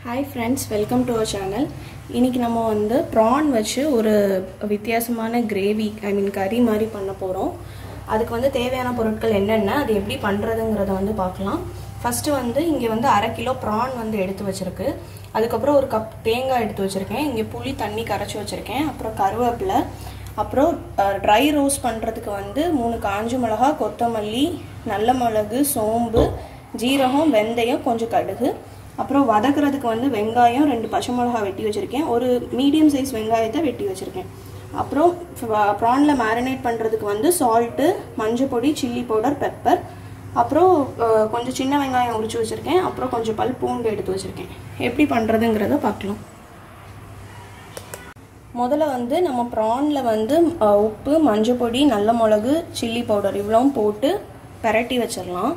hi friends welcome to our channel இன்றைக்கி நம்ம வந்து ப்ரான் வச்சு ஒரு வித்தியாசமான கிரேவி ஐ மீன் கறி மாதிரி பண்ண போகிறோம் அதுக்கு வந்து தேவையான பொருட்கள் என்னென்ன அது எப்படி பண்ணுறதுங்கிறத வந்து பார்க்கலாம் ஃபஸ்ட்டு வந்து இங்கே வந்து அரை கிலோ ப்ரான் வந்து எடுத்து வச்சுருக்கு அதுக்கப்புறம் ஒரு கப் தேங்காய் எடுத்து வச்சுருக்கேன் இங்கே புளி தண்ணி கரைச்சி வச்சுருக்கேன் அப்புறம் கருவேப்பிலை அப்புறம் ட்ரை ரோஸ்ட் பண்ணுறதுக்கு வந்து மூணு காஞ்ச மிளகா கொத்தமல்லி நல்ல மிளகு சோம்பு ஜீரகம் வெந்தயம் கொஞ்சம் கடுகு அப்புறம் வதக்குறதுக்கு வந்து வெங்காயம் ரெண்டு பச்சை மிளகா வெட்டி வச்சுருக்கேன் ஒரு மீடியம் சைஸ் வெங்காயத்தை வெட்டி வச்சுருக்கேன் அப்புறம் ப்ரானில் மேரினேட் பண்ணுறதுக்கு வந்து சால்ட்டு மஞ்சள் பொடி சில்லி பவுடர் பெப்பர் அப்புறம் கொஞ்சம் சின்ன வெங்காயம் உரிச்சு வச்சுருக்கேன் அப்புறம் கொஞ்சம் பல் பூண்டு எடுத்து வச்சுருக்கேன் எப்படி பண்ணுறதுங்கிறத பார்க்கலாம் முதல்ல வந்து நம்ம ப்ரானில் வந்து உப்பு மஞ்சள் பொடி நல்ல மிளகு சில்லி பவுடர் இவ்வளவும் போட்டு பரட்டி வச்சிடலாம்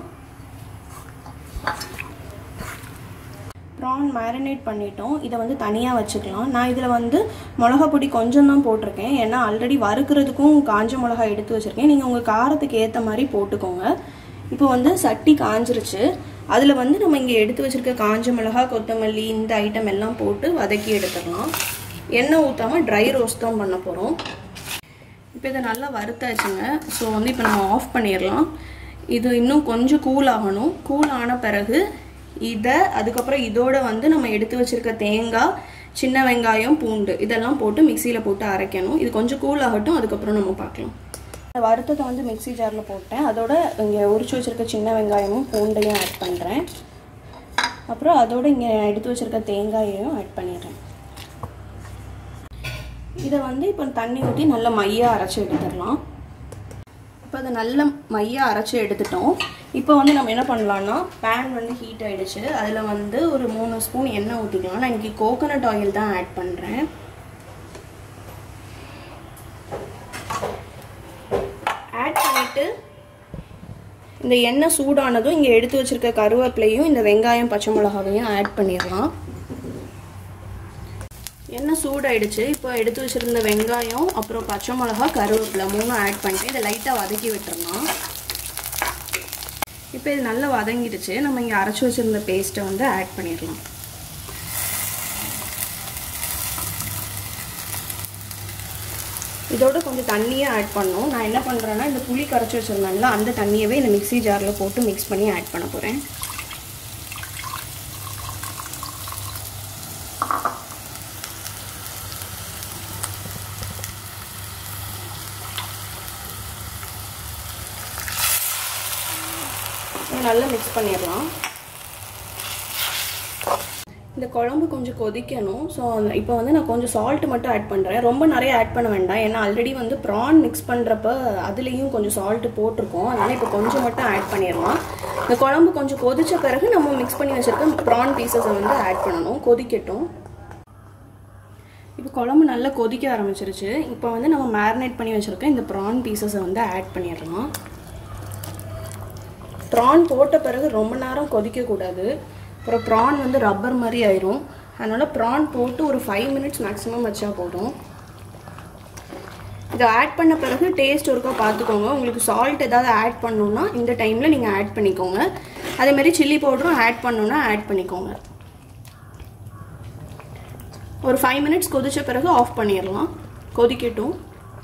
ப்ரான் மேரினேட் பண்ணிட்டோம் இதை வந்து தனியாக வச்சுக்கலாம் நான் இதில் வந்து மிளகா பொடி கொஞ்சம் தான் போட்டிருக்கேன் ஏன்னா ஆல்ரெடி வறுக்கிறதுக்கும் காஞ்ச மிளகா எடுத்து வச்சுருக்கேன் நீங்கள் உங்கள் காரத்துக்கு ஏற்ற மாதிரி போட்டுக்கோங்க இப்போ வந்து சட்டி காஞ்சிருச்சு அதில் வந்து நம்ம இங்கே எடுத்து வச்சுருக்க காஞ்ச மிளகா கொத்தமல்லி இந்த ஐட்டம் எல்லாம் போட்டு வதக்கி எடுத்துடலாம் எண்ணெய் ஊற்றாமல் ட்ரை ரோஸ்ட் தான் பண்ண போகிறோம் இப்போ இதை நல்லா வறுத்தாச்சுங்க ஸோ வந்து இப்போ நம்ம ஆஃப் பண்ணிடலாம் இது இன்னும் கொஞ்சம் கூல் ஆகணும் கூல் ஆன பிறகு இதை அதுக்கப்புறம் இதோட வந்து நம்ம எடுத்து வச்சுருக்க தேங்காய் சின்ன வெங்காயம் பூண்டு இதெல்லாம் போட்டு மிக்சியில் போட்டு அரைக்கணும் இது கொஞ்சம் கூல் ஆகட்டும் அதுக்கப்புறம் நம்ம பார்க்கலாம் வறுத்ததை வந்து மிக்சி ஜாரில் போட்டேன் அதோட இங்கே உரிச்சு வச்சுருக்க சின்ன வெங்காயமும் பூண்டையும் ஆட் பண்ணுறேன் அப்புறம் அதோட இங்கே எடுத்து வச்சுருக்க தேங்காயையும் ஆட் பண்ணிடுறேன் இதை வந்து இப்போ தண்ணி ஊற்றி நல்லா மையாக அரைச்சி எடுத்துடலாம் இப்போ அதை நல்ல மையாக அரைச்சி எடுத்துட்டோம் இப்போ வந்து நம்ம என்ன பண்ணலான்னா பேன் வந்து ஹீட் ஆகிடுச்சு அதில் வந்து ஒரு மூணு ஸ்பூன் எண்ணெய் ஊற்றிக்கலாம் நான் இன்றைக்கி கோகோனட் ஆயில் தான் ஆட் பண்ணுறேன் ஆட் பண்ணிவிட்டு இந்த எண்ணெய் சூடானதும் இங்கே எடுத்து வச்சுருக்க கருவேப்பிலையும் இந்த வெங்காயம் பச்சை மிளகாவையும் ஆட் பண்ணிடலாம் எண்ணெய் சூடாயிடுச்சு இப்போ எடுத்து வச்சுருந்த வெங்காயம் அப்புறம் பச்சை மிளகா கருவேப்பிலை மூணும் ஆட் பண்ணிட்டு இதை லைட்டாக வதக்கி விட்டுறலாம் இப்போ இது நல்லா வதங்கிடுச்சு நம்ம இங்கே அரைச்சி வச்சுருந்த பேஸ்ட்டை வந்து ஆட் பண்ணிடலாம் இதோட கொஞ்சம் தண்ணியே ஆட் பண்ணோம் நான் என்ன பண்ணுறேன்னா இந்த புளி கரைச்சி வச்சுருந்தேன்ல அந்த தண்ணியவே இந்த மிக்சி ஜாரில் போட்டு மிக்ஸ் பண்ணி ஆட் பண்ண போகிறேன் நல்லா மிக்ஸ் பண்ணிடலாம் இந்த குழம்பு கொஞ்சம் கொதிக்கணும் ஸோ இப்போ வந்து நான் கொஞ்சம் சால்ட் மட்டும் ஆட் பண்ணுறேன் ரொம்ப நிறைய ஆட் பண்ண வேண்டாம் ஏன்னா ஆல்ரெடி வந்து ப்ரான் மிக்ஸ் பண்ணுறப்ப அதுலேயும் கொஞ்சம் சால்ட்டு போட்டிருக்கோம் அதனால் இப்போ கொஞ்சம் மட்டும் ஆட் பண்ணிடலாம் இந்த குழம்பு கொஞ்சம் கொதிச்ச பிறகு நம்ம மிக்ஸ் பண்ணி வச்சுருக்க ப்ரான் பீசஸை வந்து ஆட் பண்ணணும் கொதிக்கட்டும் இப்போ குழம்பு நல்லா கொதிக்க ஆரம்பிச்சிருச்சு இப்போ வந்து நம்ம மேரினேட் பண்ணி வச்சுருக்க இந்த ப்ரான் பீசஸை வந்து ஆட் பண்ணிடலாம் ப்ரான் போட்ட பிறகு ரொம்ப நேரம் கொதிக்கக்கூடாது அப்புறம் ப்ரான் வந்து ரப்பர் மாதிரி ஆயிரும் அதனால் ப்ரான் போட்டு ஒரு ஃபைவ் மினிட்ஸ் மேக்ஸிமம் வச்சா போதும் இதை ஆட் பண்ண பிறகு டேஸ்ட் ஒருக்கா பார்த்துக்கோங்க உங்களுக்கு சால்ட் ஏதாவது ஆட் பண்ணணுன்னா இந்த டைமில் நீங்கள் ஆட் பண்ணிக்கோங்க அதேமாதிரி சில்லி பவுடரும் ஆட் பண்ணணுன்னா ஆட் பண்ணிக்கோங்க ஒரு ஃபைவ் மினிட்ஸ் கொதிச்ச பிறகு ஆஃப் பண்ணிடலாம் கொதிக்கட்டும்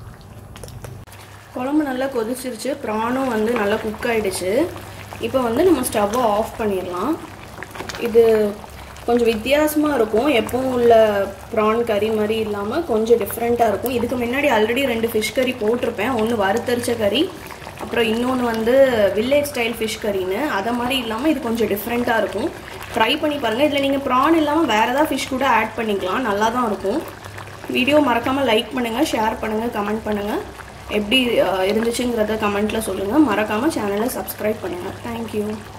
குழம்பு நல்லா கொதிச்சிருச்சு ப்ரானும் வந்து நல்லா குக் ஆகிடுச்சு இப்போ வந்து நம்ம ஸ்டவ்வை ஆஃப் பண்ணிடலாம் இது கொஞ்சம் வித்தியாசமாக இருக்கும் எப்பவும் உள்ள ப்ரான் கறி மாதிரி இல்லாமல் கொஞ்சம் டிஃப்ரெண்ட்டாக இருக்கும் இதுக்கு முன்னாடி ஆல்ரெடி ரெண்டு ஃபிஷ் கறி போட்டிருப்பேன் ஒன்று வறுத்தரிச்ச கறி அப்புறம் இன்னொன்று வந்து வில்லேஜ் ஸ்டைல் ஃபிஷ் கறின்னு அதை மாதிரி இல்லாமல் இது கொஞ்சம் டிஃப்ரெண்ட்டாக இருக்கும் ட்ரை பண்ணி பாருங்கள் இதில் நீங்கள் ப்ரான் இல்லாமல் வேறு ஏதாவது ஃபிஷ் கூட ஆட் பண்ணிக்கலாம் நல்லா தான் இருக்கும் வீடியோ மறக்காமல் லைக் பண்ணுங்கள் ஷேர் பண்ணுங்கள் கமெண்ட் பண்ணுங்கள் எப்படி இருந்துச்சுங்கிறத கமெண்ட்டில் சொல்லுங்கள் மறக்காமல் சேனலை சப்ஸ்கிரைப் பண்ணுங்கள் தேங்க்யூ